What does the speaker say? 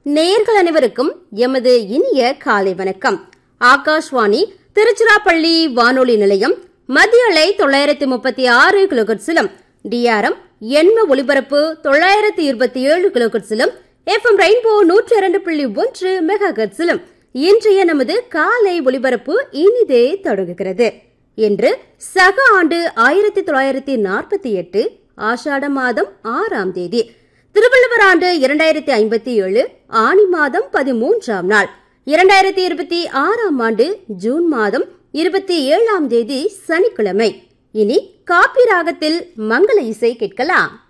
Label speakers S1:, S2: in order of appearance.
S1: நேயர்கள் அனைவருக்கும் எமது இனிய காலை வணக்கம் ஆகாஷ்வாணி திருச்சிராப்பள்ளி வானொலி நிலையம் மத்திய அலை தொள்ளாயிரத்தி முப்பத்தி ஆறு கிலோகட்ஸிலும் டிஆர்எம் எண்ம ஒலிபரப்பு தொள்ளாயிரத்தி இருபத்தி ஏழு கிலோகட்ஸிலும் எஃப்எம் ரெயின்போ நூற்றி இரண்டு புள்ளி ஒன்று மெகா கட்ஸிலும் இன்றைய நமது காலை ஒலிபரப்பு இனிதே தொடங்குகிறது இன்று சக ஆண்டு ஆயிரத்தி தொள்ளாயிரத்தி நாற்பத்தி எட்டு ஆஷாட மாதம் ஆறாம் தேதி திருவள்ளுவர் ஆண்டு இரண்டாயிரத்தி ஐம்பத்தி ஏழு ஆணி மாதம் பதிமூன்றாம் நாள் இரண்டாயிரத்தி இருபத்தி ஆறாம் ஆண்டு ஜூன் மாதம் இருபத்தி ஏழாம் தேதி சனிக்கிழமை இனி காப்பி ராகத்தில் மங்கள இசை கேட்கலாம்